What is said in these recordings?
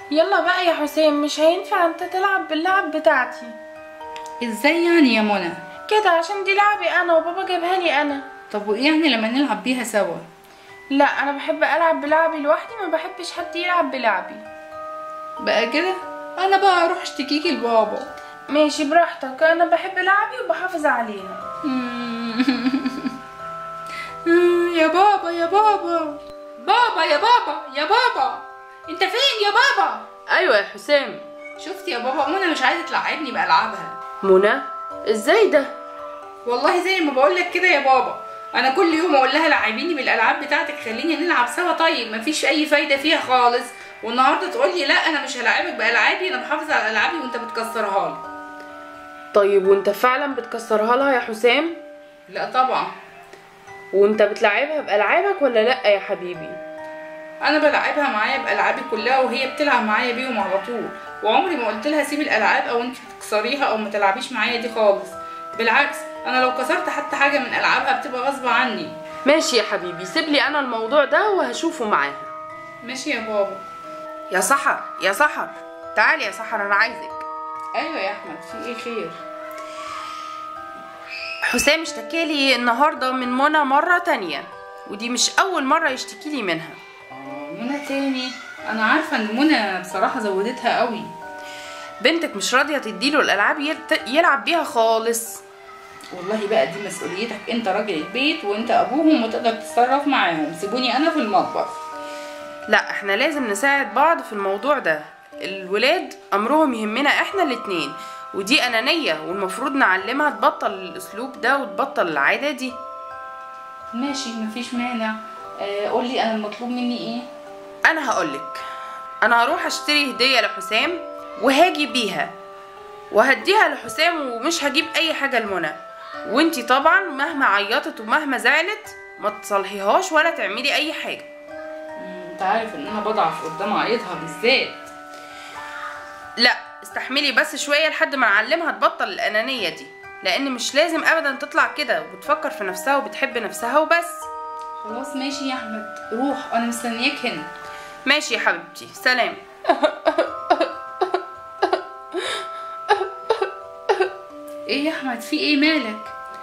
يلا بقى يا حسام مش هينفع انت تلعب باللعب بتاعتي ازاي يعني يا منى كده عشان دي لعبي انا وبابا جابها لي انا طب وايه يعني لما نلعب بيها سوا لا انا بحب العب بلعبي لوحدي ما بحبش حد يلعب بلعبي بقى كده انا بقى اروح اشتكيكي لبابا ماشي براحتك انا بحب لعبي وبحافظ عليها يا بابا يا بابا بابا يا بابا يا بابا انت فين يا بابا ايوه يا حسام شفت يا بابا منى مش عايزه تلعبني بألعابها منى ازاي ده والله زي ما بقول لك كده يا بابا انا كل يوم اقول لها لعبيني بالالعاب بتاعتك خليني نلعب سوا طيب مفيش اي فايده فيها خالص والنهارده تقول لي لا انا مش هلاعبك بالعابي انا بحافظ على العابي وانت بتكسرها لي طيب وانت فعلا بتكسرها لها يا حسام لا طبعا وانت بتلعبها بألعابك ولا لا يا حبيبي انا بلعبها معايا بالعابي كلها وهي بتلعب معايا بيهم على طول وعمري ما قلت لها سيب الالعاب او انت تكسريها او ما تلعبيش معايا دي خالص بالعكس انا لو كسرت حتى حاجه من العابها بتبقى غصب عني ماشي يا حبيبي سيب لي انا الموضوع ده وهشوفه معاها ماشي يا بابا يا سحر يا سحر تعالي يا سحر انا عايزك ايوه يا احمد في ايه خير حسام اشتكى لي النهارده من منى مره تانية ودي مش اول مره يشتكي لي منها اه منى تاني انا عارفه ان منى بصراحه زودتها قوي بنتك مش راضيه تديله الالعاب يلت- يلعب بيها خالص والله بقى دي مسؤوليتك انت راجل البيت وانت ابوهم وتقدر تتصرف معاهم سيبوني انا في المطبخ لا احنا لازم نساعد بعض في الموضوع ده الولاد امرهم يهمنا احنا الاتنين ودي انانيه والمفروض نعلمها تبطل الاسلوب ده وتبطل العاده دي ماشي مفيش مانع آه قولي انا المطلوب مني ايه انا هقولك انا هروح اشتري هديه لحسام وهاجي بيها وهديها لحسام ومش هجيب اي حاجه لمنى وانتي طبعا مهما عيطت ومهما زعلت ما تصلحيهاش ولا تعملي اي حاجه مم، انت عارف ان انا بضعف قدام عيطها بالذات لا استحملي بس شويه لحد ما نعلمها تبطل الانانيه دي لان مش لازم ابدا تطلع كده وبتفكر في نفسها وبتحب نفسها وبس خلاص ماشي يا احمد روح انا مستنياك هنا ماشي يا حبيبتي سلام ايه يا احمد في ايه مالك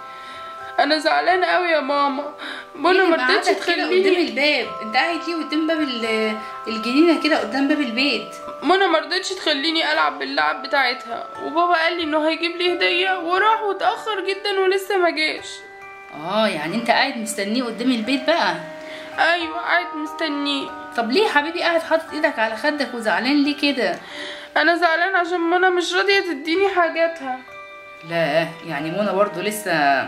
انا زعلانه قوي يا ماما منى إيه ما اللي رضتش قعدك كده قدام تخليني الباب انت قاعد ليه قدام باب ال- الجنينه كده قدام باب البيت منى ما رضتش تخليني العب باللعب بتاعتها وبابا قال لي انه هيجيب لي هديه وراح واتاخر جدا ولسه ما جاش اه يعني انت قاعد مستنيه قدام البيت بقى ايوه قاعد مستنيه طب ليه يا حبيبي قاعد حاطط ايدك على خدك وزعلان ليه كده انا زعلان عشان منى مش راضيه تديني حاجاتها لا يعني منى برضو لسه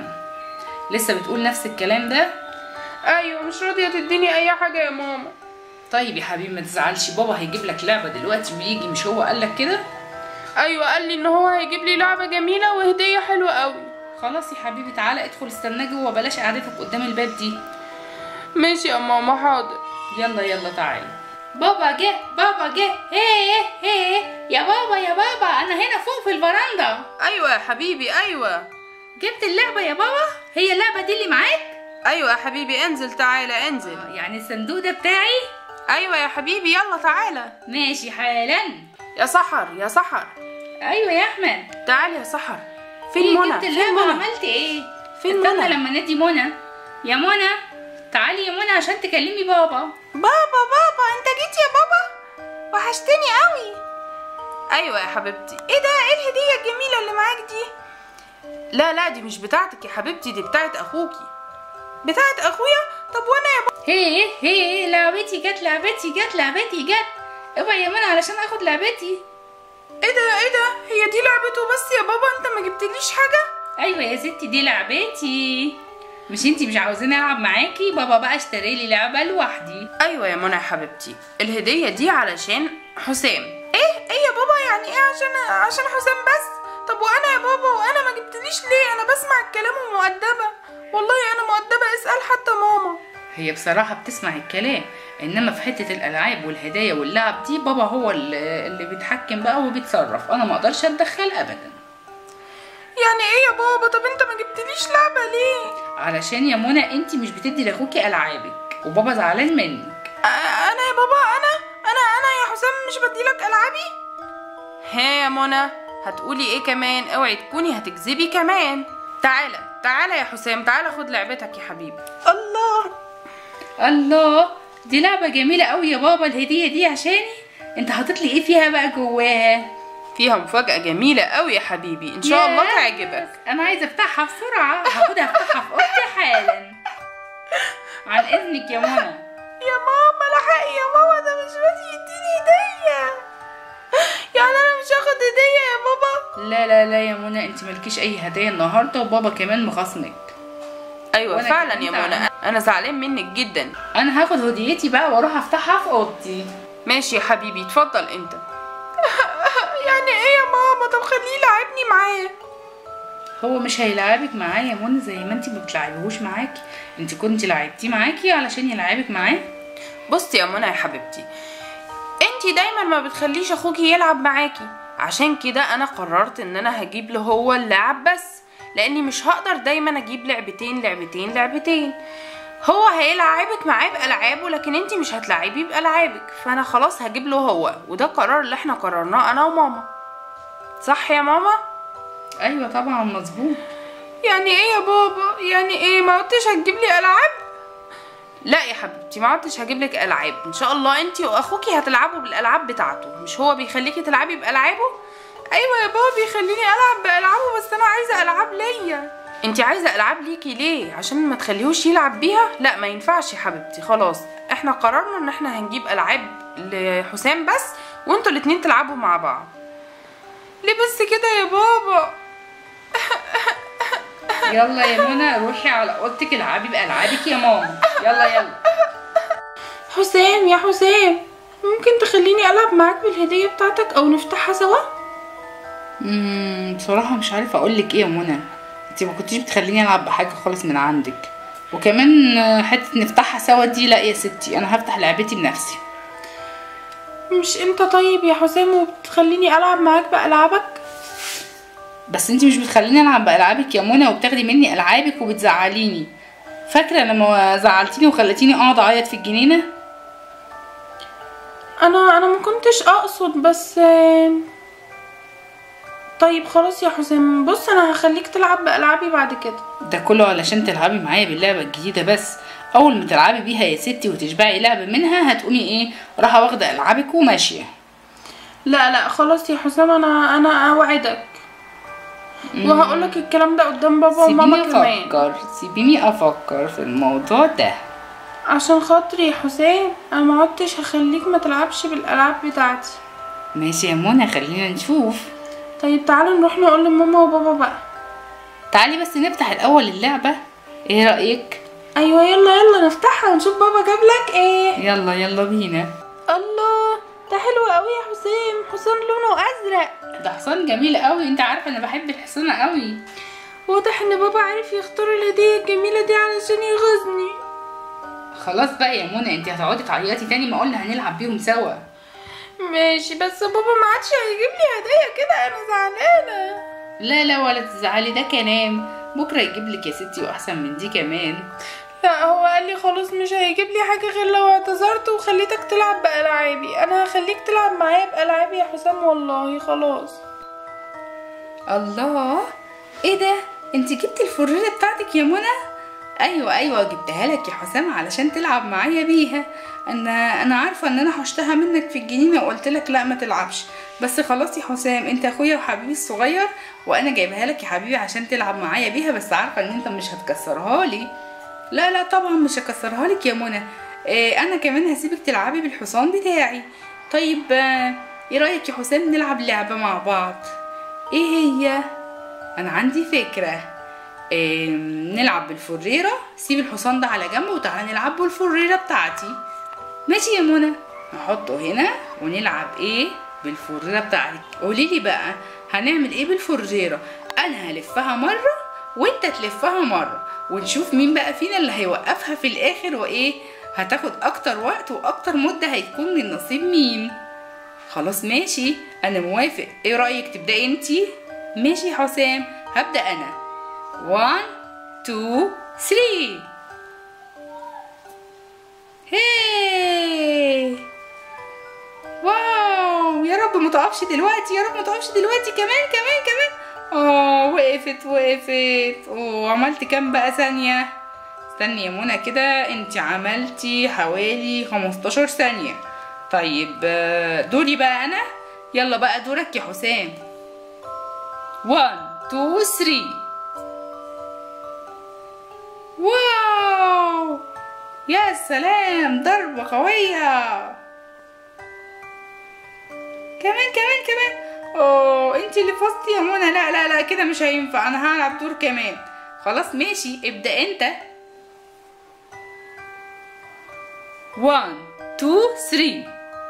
لسه بتقول نفس الكلام ده ايوه مش راضيه تديني اي حاجه يا ماما طيب يا حبيبي ما تزعلش بابا هيجيب لك لعبه دلوقتي ويجي مش هو قال لك كده ايوه قال لي ان هو هيجيب لي لعبه جميله وهديه حلوه قوي خلاص يا حبيبي تعالى ادخل استناه جوه بلاش قعدتك قدام الباب دي ماشي يا ماما حاضر يلا يلا تعالى بابا جه بابا جه هي هي يا بابا يا بابا انا هنا فوق في الفرندا ايوه يا حبيبي ايوه جبت اللعبه يا بابا هي اللعبه دي اللي معاك ايوه يا حبيبي انزل تعالى انزل يعني الصندوق ده بتاعي ايوه يا حبيبي يلا تعالى ماشي حالا يا سحر يا سحر ايوه يا احمد تعالي يا سحر فين إيه، منى جبت فين اللعبه منى عملت ايه فين استنى منى لما نادي منى يا منى تعالي يا منى عشان تكلمي بابا بابا بابا انت جيت يا بابا وحشتني قوي ايوه يا حبيبتي ايه ده ايه الهديه الجميله اللي معاك دي لا لا دي مش بتاعتك يا حبيبتي دي بتاعت اخوكي بتاعت اخويا طب وانا يا بابا هي هي لعبتي جت لعبتي جت لعبتي جت اوعي يا منى علشان اخد لعبتي ايه ده ايه ده هي دي لعبته بس يا بابا انت ما جبتليش حاجه ايوه يا ستي دي لعبتي مش انتي مش عاوزين العب معاكي بابا بقى اشتري لي لعبه لوحدي ايوه يا منى يا حبيبتي الهديه دي علشان حسام ايه ايه يا بابا يعني ايه عشان عشان حسام بس طب وانا يا بابا وانا ما جبتليش ليه انا بسمع الكلام ومؤدبه والله انا مؤدبه اسال حتى ماما هي بصراحه بتسمع الكلام انما في حته الالعاب والهدايا واللعب دي بابا هو اللي اللي بيتحكم بقى وبيتصرف انا ما اقدرش اتدخل ابدا يعني ايه يا بابا طب انت ما جبتليش لعبه ليه علشان يا منى انتي مش بتدي لاخوكي العابك وبابا زعلان منك أ- انا يا بابا انا انا انا يا حسام مش بديلك العابي ها يا منى هتقولي ايه كمان اوعي تكوني هتكذبي كمان تعالى تعالى يا حسام تعالى خد لعبتك يا حبيبي الله الله دي لعبة جميلة قوي يا بابا الهدية دي عشاني انت حاطط لي ايه فيها بقى جواها فيها مفاجأة جميلة قوي يا حبيبي ان شاء الله ياه. تعجبك انا عايزة افتحها بسرعة هاخدها افتحها في اوضتي حالا عن اذنك يا منى يا ماما لحقي يا ماما ده مش راضي يديني هدية يعني انا مش هاخد هدية يا بابا لا لا لا يا منى انت مالكيش اي هدايا النهارده وبابا كمان مخاصمك ايوه وأنا فعلا كمان يا منى زعلانة. انا زعلان منك جدا انا هاخد هديتي بقى واروح افتحها في اوضتي ماشي يا حبيبي اتفضل انت يعني ايه يا ماما طب خليه يلعبني معاه هو مش هيلعبك معاه يا منى زي ما انت ما بتلعبيهوش معاكي انت كنت لعبتيه معاكي علشان يلعبك معاه بصي يا منى يا حبيبتي انتي دايما ما بتخليش اخوكي يلعب معاكي عشان كده انا قررت ان انا هجيب له هو اللعب بس لاني مش هقدر دايما اجيب لعبتين لعبتين لعبتين هو هيلعبك معاه بالعابه لكن انتي مش هتلعبيه بالعابك فانا خلاص هجيب له هو وده القرار اللي احنا قررناه انا وماما صح يا ماما ايوه طبعا مظبوط يعني ايه يا بابا يعني ايه ما قلتش هتجيب لي العاب لا يا حبيبتي ما عدتش هجيب لك العاب ان شاء الله انت واخوكي هتلعبوا بالالعاب بتاعته مش هو بيخليكي تلعبي بالعابه ايوه يا بابا بيخليني العب بالعابه بس انا عايزه العاب ليا انت عايزه العاب ليكي ليه عشان ما تخليهوش يلعب بيها لا ما ينفعش يا حبيبتي خلاص احنا قررنا ان احنا هنجيب العاب لحسام بس وانتوا الاتنين تلعبوا مع بعض ليه بس كده يا بابا يلا يا منى روحي على اوضتك العبي بالعابك يا ماما يلا يلا حسام يا حسام ممكن تخليني ألعب معاك بالهدية بتاعتك أو نفتحها سوا؟ امم بصراحه مش عارفه اقول لك ايه يا منى انت ما كنتيش بتخليني العب بحاجه خالص من عندك وكمان آه، حته نفتحها سوا دي لا يا ستي انا هفتح لعبتي بنفسي مش أنت طيب يا حسام وبتخليني ألعب معاك بألعابك؟ بس انت مش بتخليني العب بالعابك يا منى وبتاخدي مني العابك وبتزعليني فاكره لما زعلتيني وخلتيني اقعد اعيط في الجنينه أنا أنا ما كنتش أقصد بس آم، طيب خلاص يا حسام بص أنا هخليك تلعب بألعابي بعد كده ده كله علشان تلعبي معايا باللعبه الجديده بس اول ما تلعبي بيها يا ستي وتشبعي لعبه منها هتقومي ايه رايحه واخده العابك وماشيه لا لا خلاص يا حسام أنا أنا أوعدك وهقولك الكلام ده قدام بابا وماما سيبيني كمان افكر سيبيني افكر في الموضوع ده عشان خاطري يا حسام أنا ما عدتش هخليك ما تلعبش بالألعاب بتاعتي ماشي يا منى خلينا نشوف طيب تعالوا نروح نقول لماما وبابا بقى تعالي بس نفتح الاول اللعبه ايه رايك ايوه يلا يلا نفتحها ونشوف بابا جاب لك ايه يلا يلا بينا الله ده حلو قوي يا حسام حسام لونه ازرق ده حصان جميل قوي انت عارفه انا بحب الحصانه قوي واضح ان بابا عارف يختار الهديه الجميله دي علشان يغيظني خلاص بقى يا منى انت هتقعدي تعيطي تاني ما قلنا هنلعب بيهم سوا ماشي بس بابا ما عادش هيجيب لي هديه كده انا زعلانه لا لا ولا تزعلي ده كلام بكره يجيب لك يا ستي واحسن من دي كمان لا هو قال لي خلاص مش هيجيب لي حاجه غير لو اعتذرت وخليتك تلعب بالعابي انا هخليك تلعب معايا بالعابي يا حسام والله خلاص الله ايه ده انت جبتي الفريره بتاعتك يا منى ايوه ايوه جبتها لك يا حسام علشان تلعب معايا بيها انا انا عارفه ان انا حشتها منك في الجنينه وقلت لك لا ما تلعبش بس خلاص يا حسام انت اخويا وحبيبي الصغير وانا جايبها لك يا حبيبي عشان تلعب معايا بيها بس عارفه ان انت مش هتكسرها لي لا لا طبعا مش هكسرها لك يا منى إيه انا كمان هسيبك تلعبي بالحصان بتاعي طيب آه، ايه رايك يا حسام نلعب لعبه مع بعض ايه هي انا عندي فكره إيه نلعب بالفريره سيب الحصان ده على جنب وتعالى نلعب بالفريره بتاعتي ماشي يا منى نحطه هنا ونلعب ايه بالفريره بتاعتك قولي لي بقى هنعمل ايه بالفريره انا هلفها مره وانت تلفها مره ونشوف مين بقى فينا اللي هيوقفها في الاخر وايه هتاخد اكتر وقت واكتر مده هيكون من نصيب مين خلاص ماشي انا موافق ايه رايك تبداي انتي ماشي يا حسام هبدا انا 1 2 3 هاي واو رب ما تقفش دلوقتي يا رب ما تقفش دلوقتي كمان كمان كمان اه وقفت وقفت اوه عملت كام بقى ثانية استني يا منى كده انت عملتي حوالي 15 ثانية طيب آه، دوري بقى انا يلا بقى دورك يا حسام 1 2 3 واو يا سلام ضربة قوية كمان كمان كمان اوه انت اللي فزتي يا منى لا لا لا كده مش هينفع انا هلعب دور كمان خلاص ماشي ابدأ انت 1 2 3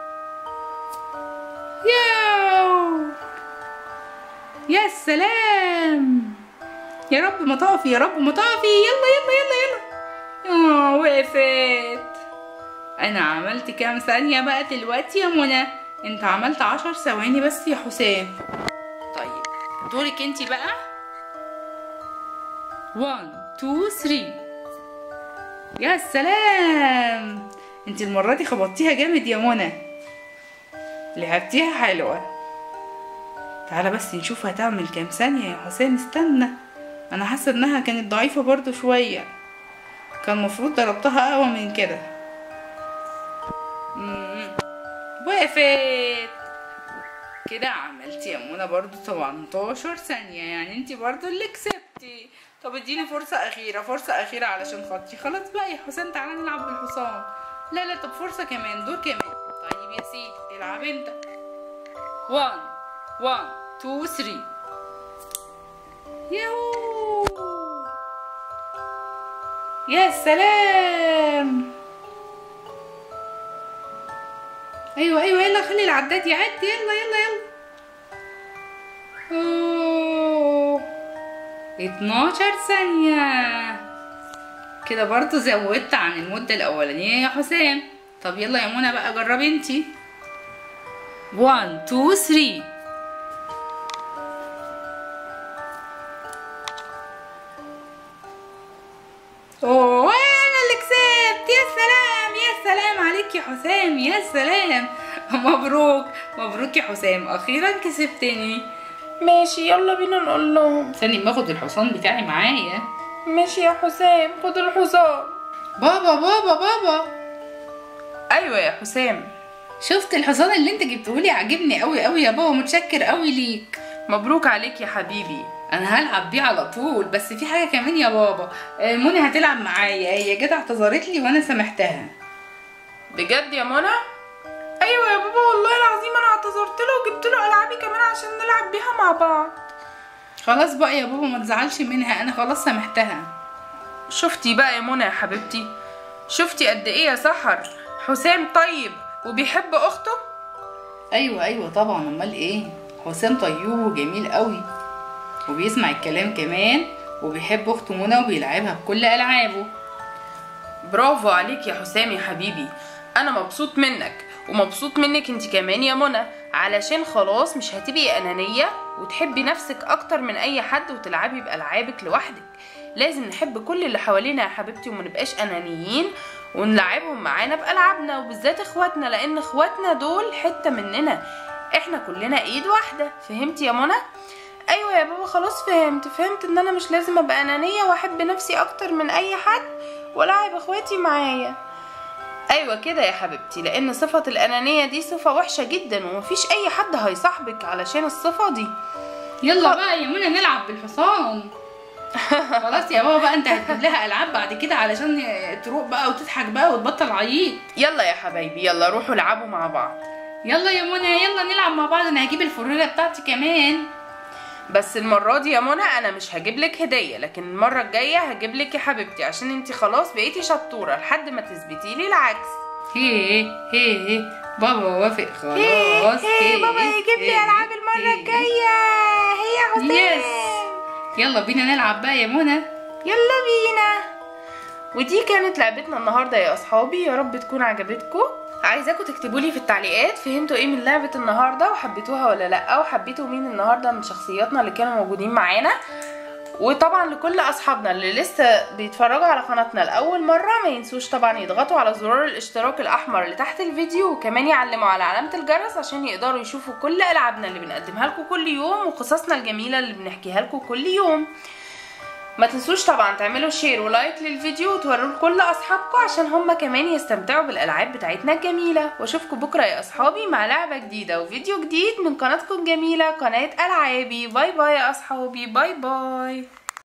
ياو يا سلام يا رب ما تقفي يا رب ما تقفي يلا يلا يلا يلا اه وقفت انا عملت كام ثانية بقى دلوقتي يا منى انت عملت عشر ثواني بس يا حسام طيب دورك انت بقى 1 2 3 يا سلام انت المرة دي خبطتيها جامد يا منى لعبتيها حلوة تعالى بس نشوف هتعمل كام ثانية يا حسام استنى انا حاسة انها كانت ضعيفة برضو شوية كان المفروض ضربتها اقوى من كده مم. وقفت كده عملتي يا منى برضو 18 ثانية يعني انتي برضو اللي كسبتي طب اديني فرصة أخيرة فرصة أخيرة علشان خاطري خلاص بقى يا حسام تعالى نلعب بالحصان لا لا طب فرصة كمان دور كمان طيب يا سيدي العب انت 1 1 2 3 ياهو يا سلام ايوه ايوه يلا خلي العداد يعد يلا يلا يلا اوه 12 ثانية كده برضو زودت عن المدة الأولانية يا حسام طب يلا يا منى بقى جربي انتي 1 2 3 اوه انا اللي كسبت يا سلام يا سلام عليك يا حسام يا سلام مبروك مبروك يا حسام اخيرا كسبتني ماشي يلا بينا نقول لهم استني ما اخد الحصان بتاعي معايا ماشي يا حسام خد الحصان بابا بابا بابا ايوه يا حسام شفت الحصان اللي انت جبتهولي عاجبني قوي قوي يا بابا متشكر قوي ليك مبروك عليك يا حبيبي انا هلعب بيه على طول بس في حاجه كمان يا بابا آه، منى هتلعب معايا هي جت اعتذرت لي وانا سامحتها بجد يا منى ايوه يا بابا والله العظيم انا اعتذرت له وجبت له العابي كمان عشان نلعب بيها مع بعض خلاص بقى يا بابا ما تزعلش منها انا خلاص سامحتها شفتي بقى يا منى يا حبيبتي شفتي قد ايه يا سحر حسام طيب وبيحب اخته ايوه ايوه طبعا امال ايه حسام طيوب وجميل قوي وبيسمع الكلام كمان وبيحب اخته منى وبيلعبها بكل العابه برافو عليك يا حسام يا حبيبي انا مبسوط منك ومبسوط منك انت كمان يا منى علشان خلاص مش هتبقي انانيه وتحبي نفسك اكتر من اي حد وتلعبي بالعابك لوحدك لازم نحب كل اللي حوالينا يا حبيبتي وما نبقاش انانيين ونلعبهم معانا بالعابنا وبالذات اخواتنا لان اخواتنا دول حته مننا احنا كلنا ايد واحده فهمتي يا منى ايوه يا بابا خلاص فهمت فهمت ان انا مش لازم ابقى انانيه واحب نفسي اكتر من اي حد والعب اخواتي معايا ايوه كده يا حبيبتي لان صفه الانانيه دي صفه وحشه جدا ومفيش اي حد هيصاحبك علشان الصفه دي يلا بقى يا منى نلعب بالحصان خلاص يا بابا بقى انت هتجيب لها العاب بعد كده علشان تروح بقى وتضحك بقى وتبطل عيط يلا يا حبايبي يلا روحوا العبوا مع بعض يلا يا منى يلا نلعب مع بعض انا هجيب الفريره بتاعتي كمان بس المرة دي يا منى انا مش هجيب لك هدية لكن المرة الجاية هجيب لك يا حبيبتي عشان انتي خلاص بقيتي شطورة لحد ما تثبتي لي العكس هي هي بابا وافق خلاص هي هي بابا هيجيب لي العاب المرة هي. الجاية هي يا حسام يس يلا بينا نلعب بقى يا منى يلا بينا ودي كانت لعبتنا النهارده يا اصحابي يا رب تكون عجبتكم عايزاكم تكتبوا لي في التعليقات فهمتوا ايه من لعبه النهارده وحبيتوها ولا لا وحبيتوا مين النهارده من شخصياتنا اللي كانوا موجودين معانا وطبعا لكل اصحابنا اللي لسه بيتفرجوا على قناتنا لاول مره ما ينسوش طبعا يضغطوا على زرار الاشتراك الاحمر اللي تحت الفيديو وكمان يعلموا على علامه الجرس عشان يقدروا يشوفوا كل العابنا اللي بنقدمها لكم كل يوم وقصصنا الجميله اللي بنحكيها لكم كل يوم ما تنسوش طبعا تعملوا شير ولايك للفيديو وتوروه لكل اصحابكم عشان هما كمان يستمتعوا بالالعاب بتاعتنا الجميله واشوفكم بكره يا اصحابي مع لعبه جديده وفيديو جديد من قناتكم الجميله قناه العابي باي باي يا اصحابي باي باي